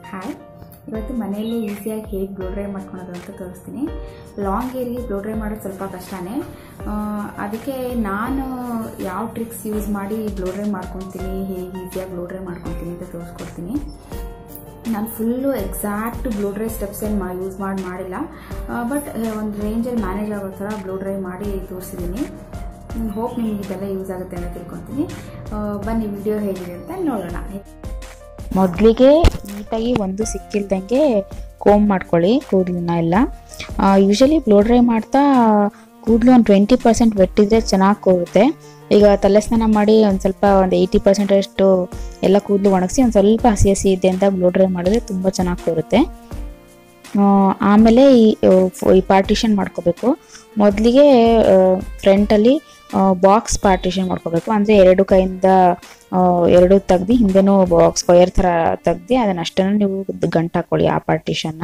hi ಇವತ್ತು ಮನೆಯಲ್ಲೇ ಈಸಿಯಾಗಿ ಹೇಗೆ ಬ್ಲೋ ಡ್ರೈ ಮಾಡ್ಕೊಳೋದು ಅಂತ ತೋರಿಸ್ತೀನಿ ಲಾಂಗ್ ಏರಿಗೆ ಬ್ಲೋ ಡ್ರೈ ಮಾಡೋದು ಸ್ವಲ್ಪ ಕಷ್ಟನೇ ಆ, ಅದಕ್ಕೆ ನಾನು ಯಾವ ಟ್ರಿಕ್ಸ್ ಯೂಸ್ ಮಾಡಿ ಬ್ಲೋ ಡ್ರೈ ಮಾಡ್ಕೊತೀನಿ ಹೇಗೆ ಈಸಿಯಾಗಿ ಬ್ಲೋ ಡ್ರೈ ಮಾಡ್ಕೊತೀನಿ ಅಂತ ತೋರಿಸ್ಕೊಡ್ತೀನಿ ನಾನು full exact blow dry steps ಏನು ಮಾ ಯೂಸ್ ಮಾಡಿ ಮಾಡಿಲ್ಲ ಬಟ್ ಒಂದು ರೇಂಜಲ್ಲಿ ಮ್ಯಾನೇಜ್ ಆಗೋ ಥರ ಬ್ಲೋ ಡ್ರೈ ಮಾಡಿ ತೋರಿಸಿದ್ದೀನಿ ಹೋಪ್ ನಿಮ್ಗೆ ಇದೆಲ್ಲ ಯೂಸ್ ಆಗುತ್ತೆ ಅಂತ ತಿಳ್ಕೊತೀನಿ ಆ, ಬನ್ನಿ ವಿಡಿಯೋ ಹೇಗಿದೆ ಅಂತ ನೋಡೋಣ ಮೊದಲಿಗೆ ನೀಟಾಗಿ ಒಂದು ಸಿಕ್ಕಿಲ್ದಂಗೆ ಕೋಮ್ ಮಾಡ್ಕೊಳ್ಳಿ ಕೂದಲನ್ನ ಎಲ್ಲ ಯೂಶಲಿ ಬ್ಲೋ ಡ್ರೈ ಮಾಡ್ತಾ ಕೂದಲು ಒಂದು ಟ್ವೆಂಟಿ ಪರ್ಸೆಂಟ್ ವೆಟ್ಟಿದ್ರೆ ಚೆನ್ನಾಗಿ ಕೂರುತ್ತೆ ಈಗ ತಲೆ ಸ್ನಾನ ಮಾಡಿ ಒಂದು ಸ್ವಲ್ಪ ಒಂದು ಏಯ್ಟಿ ಪರ್ಸೆಂಟ್ ಅಷ್ಟು ಎಲ್ಲ ಕೂದಲು ಒಣಗಿಸಿ ಒಂದು ಸ್ವಲ್ಪ ಹಸಿ ಹಸಿ ಇದೆ ಅಂತ ಬ್ಲೋ ಡ್ರೈ ಮಾಡಿದ್ರೆ ತುಂಬ ಚೆನ್ನಾಗಿ ಕೂರುತ್ತೆ ಆ, ಆಮೇಲೆ ಈ ಈ ಪಾರ್ಟಿಷನ್ ಮಾಡ್ಕೋಬೇಕು ಮೊದಲಿಗೆ ಫ್ರಂಟಲ್ಲಿ ಬಾಕ್ಸ್ ಪಾರ್ಟಿಷನ್ ಮಾಡ್ಕೋಬೇಕು ಅಂದರೆ ಎರಡು ಕೈಯಿಂದ ಆ, ಎರಡು ತೆಗ್ದು ಹಿಂದೆನೂ ಬಾಕ್ಸ್ ಸ್ಕ್ವಯರ್ ಥರ ತೆಗ್ದು ಅದನ್ನ ಅಷ್ಟನ್ನು ನೀವು ಗಂಟು ಹಾಕೊಳ್ಳಿ ಆ ಪಾರ್ಟಿಷನ್ನ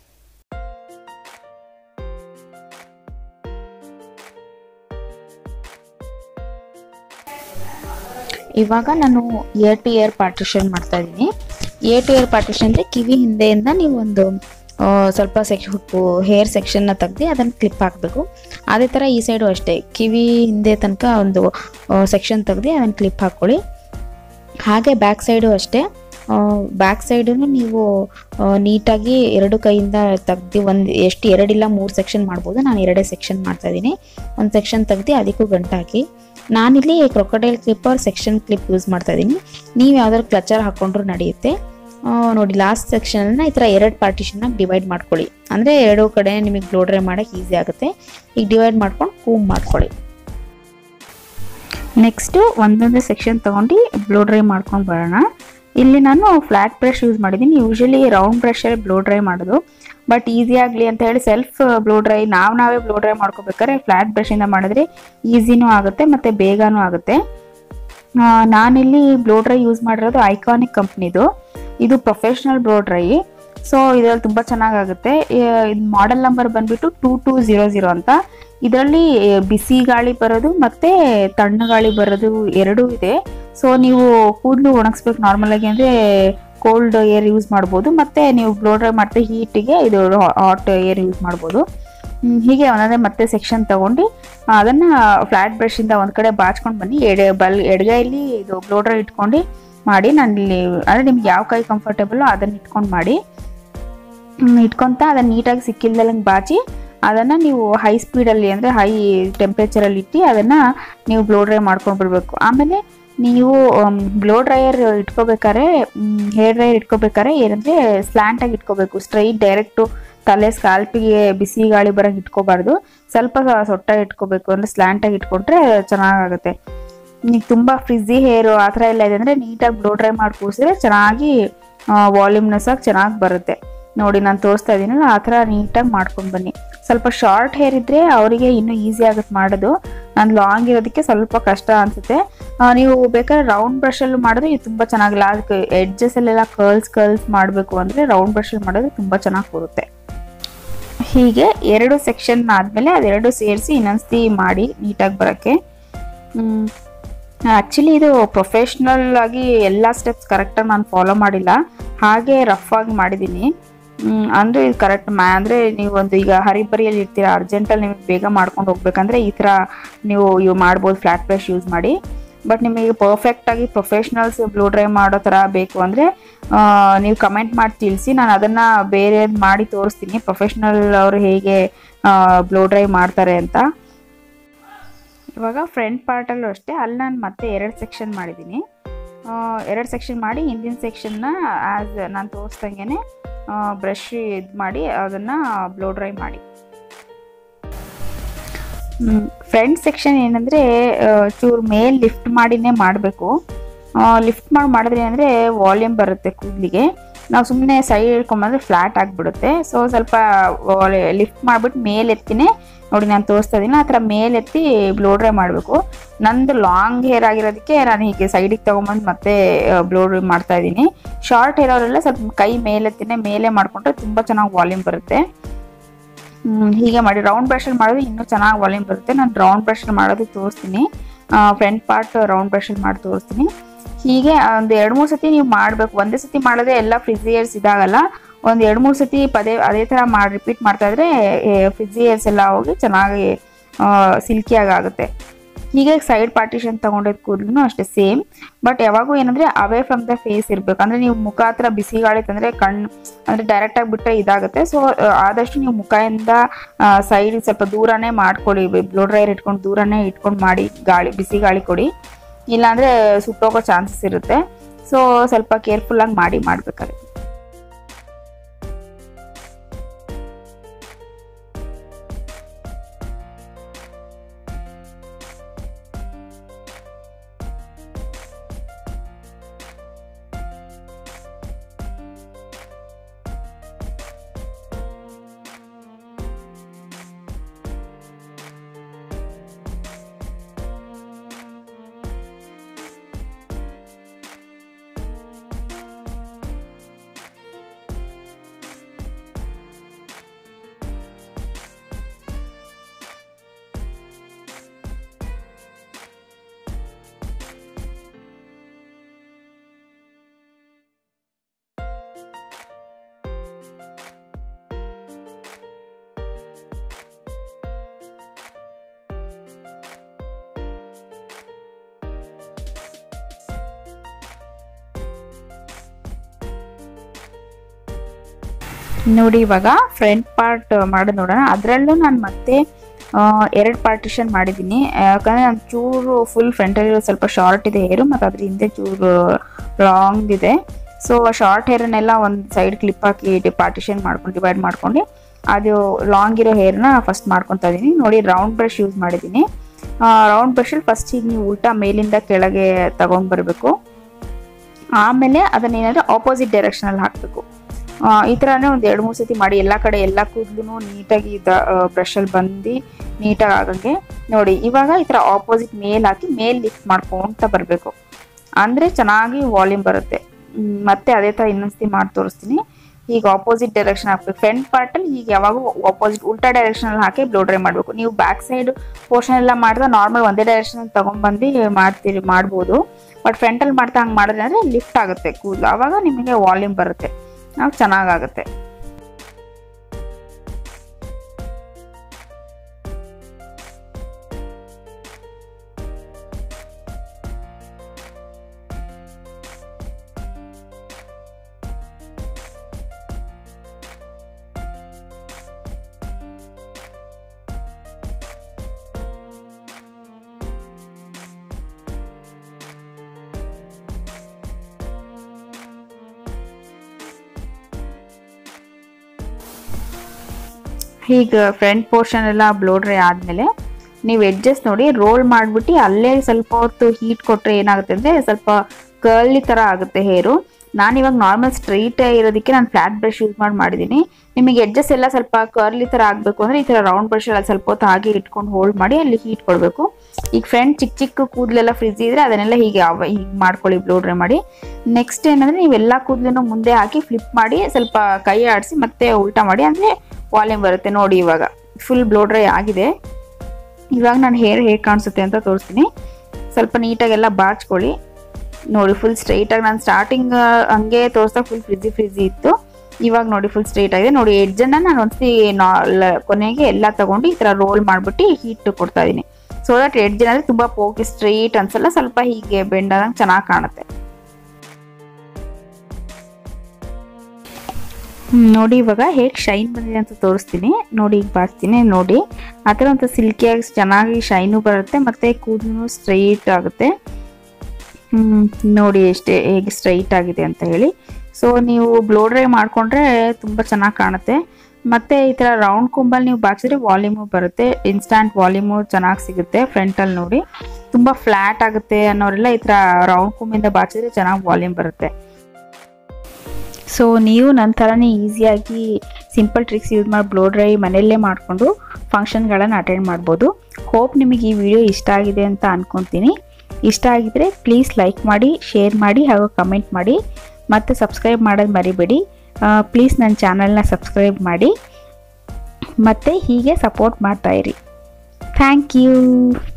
ಇವಾಗ ನಾನು ಇಯರ್ ಟು ಇಯರ್ ಪಾರ್ಟಿಷನ್ ಮಾಡ್ತಾ ಇದ್ದೀನಿ ಇಯರ್ ಟು ಇಯರ್ ಪಾರ್ಟಿಷನ್ ಅಂದರೆ ಕಿವಿ ಹಿಂದೆಯಿಂದ ನೀವು ಒಂದು ಆ, ಸ್ವಲ್ಪ ಸೆಕ್ ಹೇರ್ ಸೆಕ್ಷನ್ನ ತೆಗ್ದು ಅದನ್ನು ಕ್ಲಿಪ್ ಹಾಕಬೇಕು ಅದೇ ಥರ ಈ ಸೈಡು ಅಷ್ಟೇ ಕಿವಿ ಹಿಂದೆ ತನಕ ಒಂದು ಸೆಕ್ಷನ್ ತೆಗ್ದು ಅದನ್ನು ಕ್ಲಿಪ್ ಹಾಕ್ಕೊಳ್ಳಿ ಹಾಗೆ ಬ್ಯಾಕ್ ಸೈಡು ಅಷ್ಟೇ ಬ್ಯಾಕ್ ಸೈಡು ನೀವು ಆ, ನೀಟಾಗಿ ಎರಡು ಕೈಯಿಂದ ತೆಗ್ದು ಒಂದು ಎಷ್ಟು ಎರಡಿಲ್ಲ ಮೂರು ಸೆಕ್ಷನ್ ಮಾಡ್ಬೋದು ನಾನು ಎರಡೇ ಸೆಕ್ಷನ್ ಮಾಡ್ತಾ ಇದ್ದೀನಿ ಒಂದು ಸೆಕ್ಷನ್ ತೆಗ್ದು ಅದಕ್ಕೂ ಗಂಟು ಹಾಕಿ ನಾನಿಲ್ಲಿ crocodile clipper section clip use ಮಾಡ್ತಾ ಇದ್ದೀನಿ ನೀವು ಯಾವ್ದಾದ್ರು ಕ್ಲಚರ್ ಹಾಕ್ಕೊಂಡ್ರು ನಡೆಯುತ್ತೆ ಆ, ನೋಡಿ ಲಾಸ್ಟ್ ಸೆಕ್ಷನ್ನ ಈ ಥರ ಎರಡು ಪಾರ್ಟಿಷನ್ನ ಡಿವೈಡ್ ಮಾಡ್ಕೊಳ್ಳಿ ಅಂದರೆ ಎರಡು ಕಡೆ ನಿಮಗೆ ಬ್ಲೋ ಡ್ರೈ ಮಾಡೋಕ್ಕೆ ಈಸಿ ಆಗುತ್ತೆ ಈಗ ಡಿವೈಡ್ ಮಾಡ್ಕೊಂಡು ಕೂಮ್ ಮಾಡ್ಕೊಳ್ಳಿ ನೆಕ್ಸ್ಟು ಒಂದೊಂದು ಸೆಕ್ಷನ್ ತೊಗೊಂಡು ಬ್ಲೋ ಡ್ರೈ ಮಾಡ್ಕೊಂಡು ಬರೋಣ ಇಲ್ಲಿ ನಾನು ಫ್ಲ್ಯಾಟ್ ಬ್ರಷ್ ಯೂಸ್ ಮಾಡಿದ್ದೀನಿ ಯೂಶಲಿ ರೌಂಡ್ ಬ್ರಷಲ್ಲಿ ಬ್ಲೋ ಡ್ರೈ ಮಾಡೋದು ಬಟ್ ಈಸಿ ಆಗಲಿ ಅಂತ ಹೇಳಿ ಸೆಲ್ಫ್ ಬ್ಲೋ ಡ್ರೈ ನಾವು ನಾವೇ ಬ್ಲೋ ಡ್ರೈ ಮಾಡ್ಕೋಬೇಕಾದ್ರೆ ಫ್ಲ್ಯಾಟ್ ಬ್ರಷಿಂದ ಮಾಡಿದ್ರೆ ಈಸಿನೂ ಆಗುತ್ತೆ ಮತ್ತು ಬೇಗನೂ ಆಗುತ್ತೆ ಆ, ನಾನಿಲ್ಲಿ ಬ್ಲೋ ಡ್ರೈ ಯೂಸ್ ಮಾಡಿರೋದು ಐಕಾನಿಕ್ ಕಂಪ್ನಿದು ಇದು ಪ್ರೊಫೆಷ್ನಲ್ ಬ್ಲೋ ಡ್ರೈ ಸೊ ಇದರಲ್ಲಿ ತುಂಬ ಚೆನ್ನಾಗಾಗುತ್ತೆ ಇದು ಮಾಡೆಲ್ ನಂಬರ್ ಬಂದ್ಬಿಟ್ಟು ಟೂ ಟೂ ಝೀರೋ ಝೀರೋ ಅಂತ ಇದರಲ್ಲಿ ಬಿಸಿ ಗಾಳಿ ಬರೋದು ಮತ್ತು ತಣ್ಣ ಗಾಳಿ ಬರೋದು ಎರಡೂ ಇದೆ ಸೊ ನೀವು ಕೂದಲು ಒಣಗಿಸ್ಬೇಕು ನಾರ್ಮಲಾಗಿ ಅಂದರೆ ಕೋಲ್ಡ್ ಏರ್ ಯೂಸ್ ಮಾಡ್ಬೋದು ಮತ್ತು ನೀವು ಬ್ಲೋ ಡ್ರೈ ಮಾಡ್ತಾ ಹೀಟಿಗೆ ಇದು ಹಾಟ್ ಏರ್ ಯೂಸ್ ಮಾಡ್ಬೋದು ಹ್ಮ್, ಹೀಗೆ ಒಂದೊಂದೇ ಮತ್ತೆ ಸೆಕ್ಷನ್ ತಗೊಂಡು ಅದನ್ನ ಫ್ಲಾಟ್ ಬ್ರಷಿಂದ ಒಂದು ಕಡೆ ಬಾಚ್ಕೊಂಡು ಬನ್ನಿ ಎಡೆ ಬಲ್ ಎಡಗೈಲಿ ಇದು ಬ್ಲೋ ಡ್ರೈ ಇಟ್ಕೊಂಡು ಮಾಡಿ ನಾನು ಇಲ್ಲಿ ಅಂದರೆ ನಿಮ್ಗೆ ಯಾವ ಕೈ ಕಂಫರ್ಟೇಬಲ್ ಅದನ್ನ ಇಟ್ಕೊಂಡು ಮಾಡಿ ಹ್ಮ್, ಇಟ್ಕೊಂತ ಅದನ್ನ ನೀಟಾಗಿ ಸಿಕ್ಕಿಲ್ದಂಗೆ ಬಾಚಿ ಅದನ್ನು ನೀವು ಹೈ ಸ್ಪೀಡಲ್ಲಿ ಅಂದರೆ ಹೈ ಟೆಂಪ್ರೇಚರಲ್ಲಿ ಇಟ್ಟು ಅದನ್ನು ನೀವು ಬ್ಲೋ ಡ್ರೈ ಮಾಡ್ಕೊಂಡು ಬಿಡಬೇಕು ಆಮೇಲೆ ನೀವು ಬ್ಲೋ ಡ್ರೈಯರ್ ಇಟ್ಕೋಬೇಕಾದ್ರೆ ಹೇರ್ ಡ್ರೈಯರ್ ಇಟ್ಕೋಬೇಕಾದ್ರೆ ಏನಂದರೆ ಸ್ಲ್ಯಾಂಟಾಗಿ ಇಟ್ಕೋಬೇಕು ಸ್ಟ್ರೈಟ್ ಡೈರೆಕ್ಟು ತಲೆ ಸ್ಕಾಲ್ಪಿಗೆ ಬಿಸಿ ಗಾಳಿ ಬರೋಂಗೆ ಇಟ್ಕೋಬಾರ್ದು ಸ್ವಲ್ಪ ಸೊಟ್ಟ ಇಟ್ಕೋಬೇಕು ಅಂದರೆ ಸ್ಲ್ಯಾಂಟಾಗಿ ಇಟ್ಕೊಂಡ್ರೆ ಚೆನ್ನಾಗಾಗುತ್ತೆ ಈಗ ತುಂಬ ಫ್ರಿಝಿ ಹೇರು ಆ ಥರ ಎಲ್ಲ ಇದೆ ಅಂದರೆ ನೀಟಾಗಿ ಬ್ಲೋ ಡ್ರೈ ಮಾಡಿ ಕೂಸಿದ್ರೆ ಚೆನ್ನಾಗಿ ವಾಲ್ಯೂಮ್ನೆಸ್ ಆಗಿ ಚೆನ್ನಾಗಿ ಬರುತ್ತೆ ನೋಡಿ ನಾನು ತೋರಿಸ್ತಾ ಇದ್ದೀನಲ್ಲ ಆ ಥರ ನೀಟಾಗಿ ಮಾಡ್ಕೊಂಡು ಬನ್ನಿ ಸ್ವಲ್ಪ ಶಾರ್ಟ್ ಹೇರ್ ಇದ್ದರೆ ಅವರಿಗೆ ಇನ್ನೂ ಈಸಿ ಆಗುತ್ತೆ ಮಾಡೋದು ನಾನು ಲಾಂಗ್ ಇರೋದಕ್ಕೆ ಸ್ವಲ್ಪ ಕಷ್ಟ ಅನಿಸುತ್ತೆ ನೀವು ಬೇಕಾದ್ರೆ ರೌಂಡ್ ಬ್ರಷಲ್ಲಿ ಮಾಡಿದ್ರೆ ಇದು ತುಂಬ ಚೆನ್ನಾಗಿಲ್ಲ ಅದಕ್ಕೆ ಎಡ್ಜಸಲ್ಲೆಲ್ಲ ಕರ್ಲ್ಸ್ ಕರ್ಲ್ಸ್ ಮಾಡಬೇಕು ಅಂದರೆ ರೌಂಡ್ ಬ್ರಷಲ್ಲಿ ಮಾಡೋದು ತುಂಬ ಚೆನ್ನಾಗಿ ಕೂರುತ್ತೆ ಹೀಗೆ ಎರಡು ಸೆಕ್ಷನ್ ಆದಮೇಲೆ ಅದೆರಡು ಸೇರಿಸಿ ಇನ್ನೊಂದ್ಸತಿ ಮಾಡಿ ನೀಟಾಗಿ ಬರೋಕ್ಕೆ ಆ್ಯಕ್ಚುಲಿ ಇದು ಪ್ರೊಫೆಷ್ನಲ್ ಆಗಿ ಎಲ್ಲ ಸ್ಟೆಪ್ಸ್ ಕರೆಕ್ಟಾಗಿ ನಾನು ಫಾಲೋ ಮಾಡಿಲ್ಲ ಹಾಗೆ ರಫ್ ಆಗಿ ಮಾಡಿದ್ದೀನಿ ಮ್, ಅಂದ್ರೆ ಇದು ಕರೆಕ್ಟ್ ಮ್ಯಾ ಅಂದರೆ ನೀವು ಒಂದು ಈಗ ಹರಿಬರಿಯಲ್ಲಿ ಇರ್ತೀರಾ ಅರ್ಜೆಂಟಲ್ಲಿ ನಿಮಗೆ ಬೇಗ ಮಾಡ್ಕೊಂಡು ಹೋಗ್ಬೇಕಂದ್ರೆ ಈ ಥರ ನೀವು ಇವು ಮಾಡ್ಬೋದು ಫ್ಲ್ಯಾಟ್ ಬ್ರಷ್ ಯೂಸ್ ಮಾಡಿ ಬಟ್ ನಿಮಗೆ ಪರ್ಫೆಕ್ಟಾಗಿ ಪ್ರೊಫೆಷ್ನಲ್ಸ್ ಬ್ಲೂ ಡ್ರೈ ಮಾಡೋ ಥರ ಬೇಕು ಅಂದರೆ ನೀವು ಕಮೆಂಟ್ ಮಾಡಿ ತಿಳಿಸಿ ನಾನು ಅದನ್ನು ಬೇರೆ ಮಾಡಿ ತೋರಿಸ್ತೀನಿ ಪ್ರೊಫೆಷ್ನಲ್ ಅವರು ಹೇಗೆ ಬ್ಲೋ ಡ್ರೈ ಮಾಡ್ತಾರೆ ಅಂತ ಇವಾಗ ಫ್ರಂಟ್ ಪಾರ್ಟಲ್ಲೂ ಅಷ್ಟೇ ಅಲ್ಲಿ ನಾನು ಮತ್ತೆ ಎರಡು ಸೆಕ್ಷನ್ ಮಾಡಿದ್ದೀನಿ ಎರಡು ಸೆಕ್ಷನ್ ಮಾಡಿ ಹಿಂದಿನ ಸೆಕ್ಷನ್ನ ಆ್ಯಸ್ ನಾನು ತೋರಿಸ್ದಂಗೆ ಬ್ರಷ್ ಇದು ಮಾಡಿ ಅದನ್ನು ಬ್ಲೋ ಡ್ರೈ ಮಾಡಿ ಫ್ರಂಟ್ ಸೆಕ್ಷನ್ ಏನಂದರೆ ಚೂರು ಮೇಲ್ ಲಿಫ್ಟ್ ಮಾಡಿನೇ ಮಾಡಬೇಕು ಲಿಫ್ಟ್ ಮಾಡಿ ಮಾಡಿದ್ರೆ ಅಂದರೆ ವಾಲ್ಯೂಮ್ ಬರುತ್ತೆ ಕೂದಲಿಗೆ ನಾವು ಸುಮ್ಮನೆ ಸೈಡ್ ಇಟ್ಕೊಂಬಂದ್ರೆ ಫ್ಲ್ಯಾಟ್ ಆಗಿಬಿಡುತ್ತೆ ಸೊ ಸ್ವಲ್ಪ ಲಿಫ್ಟ್ ಮಾಡಿಬಿಟ್ಟು ಮೇಲೆತ್ತಿನೇ ನೋಡಿ ನಾನು ತೋರಿಸ್ತಾ ಇದ್ದೀನಿ ಆ ಥರ ಮೇಲೆತ್ತಿ ಬ್ಲೋ ಡ್ರೈ ಮಾಡಬೇಕು ನಂದು ಲಾಂಗ್ ಹೇರ್ ಆಗಿರೋದಕ್ಕೆ ನಾನು ಹೀಗೆ ಸೈಡಿಗೆ ತೊಗೊಂಬಂದು ಮತ್ತೆ ಬ್ಲೋ ಡ್ರೈ ಮಾಡ್ತಾ ಇದ್ದೀನಿ ಶಾರ್ಟ್ ಹೇರ್ ಅವರೆಲ್ಲ ಸ್ವಲ್ಪ ಕೈ ಮೇಲೆತ್ತಿನೇ ಮೇಲೆ ಮಾಡಿಕೊಂಡ್ರೆ ತುಂಬ ಚೆನ್ನಾಗಿ ವಾಲ್ಯೂಮ್ ಬರುತ್ತೆ ಹ್ಮ್, ಹೀಗೆ ಮಾಡಿ ರೌಂಡ್ ಬ್ರಷಲ್ಲಿ ಮಾಡಿದ್ರೆ ಇನ್ನೂ ಚೆನ್ನಾಗಿ ವಾಲ್ಯೂಮ್ ಬರುತ್ತೆ ನಾನು ರೌಂಡ್ ಬ್ರಷಲ್ಲಿ ಮಾಡೋದು ತೋರಿಸ್ತೀನಿ ಫ್ರಂಟ್ ಪಾರ್ಟ್ ರೌಂಡ್ ಬ್ರಷಲ್ಲಿ ಮಾಡಿ ತೋರಿಸ್ತೀನಿ ಹೀಗೆ ಒಂದು ಎರಡು ಮೂರು ಸತಿ ನೀವು ಮಾಡಬೇಕು ಒಂದೇ ಸತಿ ಮಾಡಿದ್ರೆ ಎಲ್ಲ ಫ್ರಿಜಿಯರ್ಸ್ ಇದಾಗಲ್ಲ ಒಂದು ಎರಡು ಮೂರು ಸತಿ ಪದೇ ಅದೇ ಥರ ಮಾಡಿ ರಿಪೀಟ್ ಮಾಡ್ತಾ ಇದ್ರೆ ಫ್ರಿಜಿಯರ್ಸ್ ಎಲ್ಲ ಹೋಗಿ ಚೆನ್ನಾಗಿ ಸಿಲ್ಕಿಯಾಗಿ ಆಗುತ್ತೆ ಹೀಗೆ ಸೈಡ್ ಪಾರ್ಟಿಷನ್ ತಗೊಂಡಿದ್ ಕೂದಲು ಅಷ್ಟೇ ಸೇಮ್ ಬಟ್ ಯಾವಾಗೂ ಏನಂದ್ರೆ ಅವೇ ಫ್ರಮ್ ದ ಫೇಸ್ ಇರ್ಬೇಕು ಅಂದ್ರೆ ನೀವು ಮುಖ ಹತ್ರ ಬಿಸಿ ಗಾಳಿ ತಂದ್ರೆ ಕಣ್ಣು ಅಂದ್ರೆ ಡೈರೆಕ್ಟ್ ಆಗಿ ಬಿಟ್ರೆ ಇದಾಗುತ್ತೆ ಸೊ ಆದಷ್ಟು ನೀವು ಮುಖದಿಂದ ಸೈಡ್ ಸ್ವಲ್ಪ ದೂರನೇ ಮಾಡ್ಕೊಳ್ಳಿ ಬ್ಲೋ ಡ್ರೈಯರ್ ಇಟ್ಕೊಂಡು ದೂರನೇ ಇಟ್ಕೊಂಡು ಮಾಡಿ ಗಾಳಿ ಬಿಸಿ ಗಾಳಿ ಕೊಡಿ ಇಲ್ಲಾಂದ್ರೆ ಸುಟ್ಟೋಗೋ ಚಾನ್ಸಸ್ ಇರುತ್ತೆ ಸೊ ಸ್ವಲ್ಪ ಕೇರ್ಫುಲ್ ಆಗಿ ಮಾಡಿ ಮಾಡ್ಬೇಕಾಗುತ್ತೆ ನೋಡಿ ಇವಾಗ ಫ್ರಂಟ್ ಪಾರ್ಟ್ ಮಾಡೋದು ನೋಡೋಣ ಅದರಲ್ಲೂ ನಾನು ಮತ್ತೆ ಎರಡು ಪಾರ್ಟಿಷನ್ ಮಾಡಿದ್ದೀನಿ ಯಾಕಂದರೆ ನಾನು ಚೂರು ಫುಲ್ ಫ್ರಂಟಲ್ಲಿ ಸ್ವಲ್ಪ ಶಾರ್ಟ್ ಇದೆ ಹೇರು ಮತ್ತು ಅದ್ರ ಹಿಂದೆ ಚೂರು ಲಾಂಗ್ ಇದೆ ಸೊ ಶಾರ್ಟ್ ಹೇರನ್ನೆಲ್ಲ ಒಂದು ಸೈಡ್ ಕ್ಲಿಪ್ ಹಾಕಿ ಪಾರ್ಟಿಷನ್ ಮಾಡ್ಕೊಂಡು ಡಿವೈಡ್ ಮಾಡ್ಕೊಂಡು ಅದು ಲಾಂಗ್ ಇರೋ ಹೇರ್ನ ಫಸ್ಟ್ ಮಾಡ್ಕೊತಾ ಇದ್ದೀನಿ ನೋಡಿ ರೌಂಡ್ ಬ್ರಷ್ ಯೂಸ್ ಮಾಡಿದ್ದೀನಿ ರೌಂಡ್ ಬ್ರಷಲ್ಲಿ ಫಸ್ಟ್ ಈಗ ನೀವು ಉಲ್ಟಾ ಮೇಲಿಂದ ಕೆಳಗೆ ತಗೊಂಡು ಬರಬೇಕು ಆಮೇಲೆ ಅದನ್ನೇನಾದ್ರೆ ಆಪೋಸಿಟ್ ಡೈರೆಕ್ಷನಲ್ಲಿ ಹಾಕಬೇಕು ಈ ಥರನೇ ಒಂದು ಎರಡು ಮೂರು ಸತಿ ಮಾಡಿ ಎಲ್ಲ ಕಡೆ ಎಲ್ಲ ಕೂದಲು ನೀಟಾಗಿ ಇದ ಬ್ರಷಲ್ಲಿ ಬಂದು ನೀಟಾಗಿ ಆಗಂಗೆ ನೋಡಿ ಇವಾಗ ಈ ಥರ ಆಪೋಸಿಟ್ ಮೇಲ್ ಹಾಕಿ ಮೇಲ್ ಲಿಫ್ಟ್ ಮಾಡ್ಕೊಂತ ಬರಬೇಕು ಅಂದರೆ ಚೆನ್ನಾಗಿ ವಾಲ್ಯೂಮ್ ಬರುತ್ತೆ ಮತ್ತೆ ಅದೇ ಥರ ಇನ್ನೊಂದ್ಸತಿ ಮಾಡಿ ತೋರಿಸ್ತೀನಿ ಈಗ ಆಪೋಸಿಟ್ ಡೈರೆಕ್ಷನ್ ಹಾಕ್ಬೇಕು ಫ್ರಂಟ್ ಪಾರ್ಟಲ್ಲಿ ಈಗ ಯಾವಾಗೂ ಆಪೋಸಿಟ್ ಉಲ್ಟಾ ಡೈರೆಕ್ಷನಲ್ಲಿ ಹಾಕಿ ಬ್ಲೋ ಡ್ರೈ ಮಾಡಬೇಕು ನೀವು ಬ್ಯಾಕ್ ಸೈಡ್ ಪೋರ್ಷನ್ ಎಲ್ಲ ಮಾಡಿದ್ರೆ ನಾರ್ಮಲ್ ಒಂದೇ ಡೈರೆಕ್ಷನ್ ತೊಗೊಂಡ್ಬಂದು ಮಾಡ್ತೀರಿ ಮಾಡ್ಬೋದು ಬಟ್ ಫ್ರಂಟಲ್ಲಿ ಮಾಡ್ತಾ ಹಂಗೆ ಮಾಡಿದ್ರೆ ಅಂದರೆ ಲಿಫ್ಟ್ ಆಗುತ್ತೆ ಕೂದಲು ಆವಾಗ ನಿಮಗೆ ವಾಲ್ಯೂಮ್ ಬರುತ್ತೆ ನಾವು ಚೆನ್ನಾಗಾಗುತ್ತೆ ಈಗ ಫ್ರಂಟ್ ಪೋರ್ಷನ್ ಎಲ್ಲ ಬ್ಲೋ ಡ್ರೈ ಆದಮೇಲೆ ನೀವು ಎಡ್ಜಸ್ ನೋಡಿ ರೋಲ್ ಮಾಡಿಬಿಟ್ಟು ಅಲ್ಲೇ ಸ್ವಲ್ಪ ಹೊತ್ತು ಹೀಟ್ ಕೊಟ್ಟರೆ ಏನಾಗುತ್ತೆ ಅಂದರೆ ಸ್ವಲ್ಪ ಕರ್ಲಿ ಥರ ಆಗುತ್ತೆ ಹೇರು ನಾನು ಇವಾಗ ನಾರ್ಮಲ್ ಸ್ಟ್ರೈಟ್ ಇರೋದಕ್ಕೆ ನಾನು ಫ್ಲಾಟ್ ಬ್ರಷ್ ಯೂಸ್ ಮಾಡಿ ಮಾಡಿದ್ದೀನಿ ನಿಮಗೆ ಎಡ್ಜಸ್ ಎಲ್ಲ ಸ್ವಲ್ಪ ಕರ್ಲಿ ಥರ ಆಗಬೇಕು ಅಂದರೆ ಈ ಥರ ರೌಂಡ್ ಬ್ರಷಲ್ಲಿ ಸ್ವಲ್ಪ ಹೊತ್ತು ಹಾಗೆ ಇಟ್ಕೊಂಡು ಹೋಲ್ಡ್ ಮಾಡಿ ಅಲ್ಲಿ ಹೀಟ್ ಕೊಡಬೇಕು ಈಗ ಫ್ರಂಟ್ ಚಿಕ್ಕ ಚಿಕ್ಕ ಕೂದಲೆಲ್ಲ ಫ್ರಿಜ್ ಇದ್ರೆ ಅದನ್ನೆಲ್ಲ ಹೀಗೆ ಅವ ಹೀಗೆ ಮಾಡ್ಕೊಳ್ಳಿ ಬ್ಲೋ ಡ್ರೈ ಮಾಡಿ ನೆಕ್ಸ್ಟ್ ಏನಂದರೆ ನೀವೆಲ್ಲ ಕೂದಲನ್ನು ಮುಂದೆ ಹಾಕಿ ಫ್ಲಿಪ್ ಮಾಡಿ ಸ್ವಲ್ಪ ಕೈ ಆಡಿಸಿ ಮತ್ತೆ ಉಲ್ಟಾ ಮಾಡಿ ಅಂದರೆ ವಾಲ್ಯೂಮ್ ಬರುತ್ತೆ ನೋಡಿ ಇವಾಗ ಫುಲ್ ಬ್ಲೋ ಡ್ರೈ ಆಗಿದೆ ಇವಾಗ ನಾನು ಹೇರ್ ಹೇಗೆ ಕಾಣಿಸುತ್ತೆ ಅಂತ ತೋರಿಸ್ತೀನಿ ಸ್ವಲ್ಪ ನೀಟಾಗೆಲ್ಲ ಬಾಚ್ಕೊಳ್ಳಿ ನೋಡಿ ಫುಲ್ ಸ್ಟ್ರೈಟಾಗಿ ನಾನು ಸ್ಟಾರ್ಟಿಂಗ್ ಹಂಗೆ ತೋರಿಸ್ದಾಗ ಫುಲ್ ಫ್ರಿಜಿ ಫ್ರಿಜಿ ಇತ್ತು ಇವಾಗ ನೋಡಿ ಫುಲ್ ಸ್ಟ್ರೈಟ್ ಆಗಿದೆ ನೋಡಿ ಎಡ್ಜನ್ನು ನಾನು ಒಂದ್ಸತಿ ನಾ ಕೊನೆಗೆ ಎಲ್ಲ ತಗೊಂಡು ಈ ಥರ ರೋಲ್ ಮಾಡಿಬಿಟ್ಟು ಹೀಟ್ ಕೊಡ್ತಾ ಇದ್ದೀನಿ ಸೊ ದಟ್ ಎಡ್ಜ್ ಅಂದರೆ ತುಂಬ ಪೋಕಿ ಸ್ಟ್ರೈಟ್ ಅನ್ಸಲ್ಲ ಸ್ವಲ್ಪ ಹೀಗೆ ಬೆಂಡಾದಂಗೆ ಚೆನ್ನಾಗಿ ಕಾಣುತ್ತೆ ನೋಡಿ ಇವಾಗ ಹೇಗೆ ಶೈನ್ ಬಂದಿದೆ ಅಂತ ತೋರಿಸ್ತೀನಿ ನೋಡಿ ಈಗ ಬಾಚ್ತೀನಿ ನೋಡಿ ಆ ಥರ ಒಂದು ಸಿಲ್ಕಿಯಾಗಿ ಚೆನ್ನಾಗಿ ಶೈನು ಬರುತ್ತೆ ಮತ್ತು ಕೂದಲು ಸ್ಟ್ರೈಟ್ ಆಗುತ್ತೆ ನೋಡಿ ಎಷ್ಟೇ ಹೇಗೆ ಸ್ಟ್ರೈಟ್ ಆಗಿದೆ ಅಂತ ಹೇಳಿ ಸೊ ನೀವು ಬ್ಲೋ ಡ್ರೈ ಮಾಡಿಕೊಂಡ್ರೆ ತುಂಬ ಚೆನ್ನಾಗಿ ಕಾಣುತ್ತೆ ಮತ್ತು ಈ ಥರ ರೌಂಡ್ ಕೊಂಬಲ್ಲಿ ನೀವು ಬಾಚಿದ್ರೆ ವಾಲ್ಯೂಮು ಬರುತ್ತೆ ಇನ್ಸ್ಟಾಂಟ್ ವಾಲ್ಯೂಮು ಚೆನ್ನಾಗಿ ಸಿಗುತ್ತೆ ಫ್ರಂಟಲ್ಲಿ ನೋಡಿ ತುಂಬ ಫ್ಲ್ಯಾಟ್ ಆಗುತ್ತೆ ಅನ್ನೋರೆಲ್ಲ ಈ ಥರ ರೌಂಡ್ ಕೊಂಬಿಂದ ಬಾಚಿದ್ರೆ ಚೆನ್ನಾಗಿ ವಾಲ್ಯೂಮ್ ಬರುತ್ತೆ ಸೊ ನೀವು ನನ್ನ ಥರನೇ ಈಸಿಯಾಗಿ ಸಿಂಪಲ್ ಟ್ರಿಕ್ಸ್ ಯೂಸ್ ಮಾಡಿ ಬ್ಲೋ ಡ್ರೈ ಮನೆಯಲ್ಲೇ ಮಾಡಿಕೊಂಡು ಫಂಕ್ಷನ್ಗಳನ್ನು ಅಟೆಂಡ್ ಮಾಡ್ಬೋದು ಹೋಪ್ ನಿಮಗೆ ಈ ವಿಡಿಯೋ ಇಷ್ಟ ಆಗಿದೆ ಅಂತ ಅಂದ್ಕೊತೀನಿ ಇಷ್ಟ ಆಗಿದ್ರೆ ಪ್ಲೀಸ್ ಲೈಕ್ ಮಾಡಿ ಶೇರ್ ಮಾಡಿ ಹಾಗೂ ಕಮೆಂಟ್ ಮಾಡಿ ಮತ್ತು ಸಬ್ಸ್ಕ್ರೈಬ್ ಮಾಡೋದು ಮರಿಬೇಡಿ ಪ್ಲೀಸ್ ನನ್ನ ಚಾನಲ್ನ ಸಬ್ಸ್ಕ್ರೈಬ್ ಮಾಡಿ ಮತ್ತು ಹೀಗೆ ಸಪೋರ್ಟ್ ಮಾಡ್ತಾಯಿರಿ ಥ್ಯಾಂಕ್ ಯು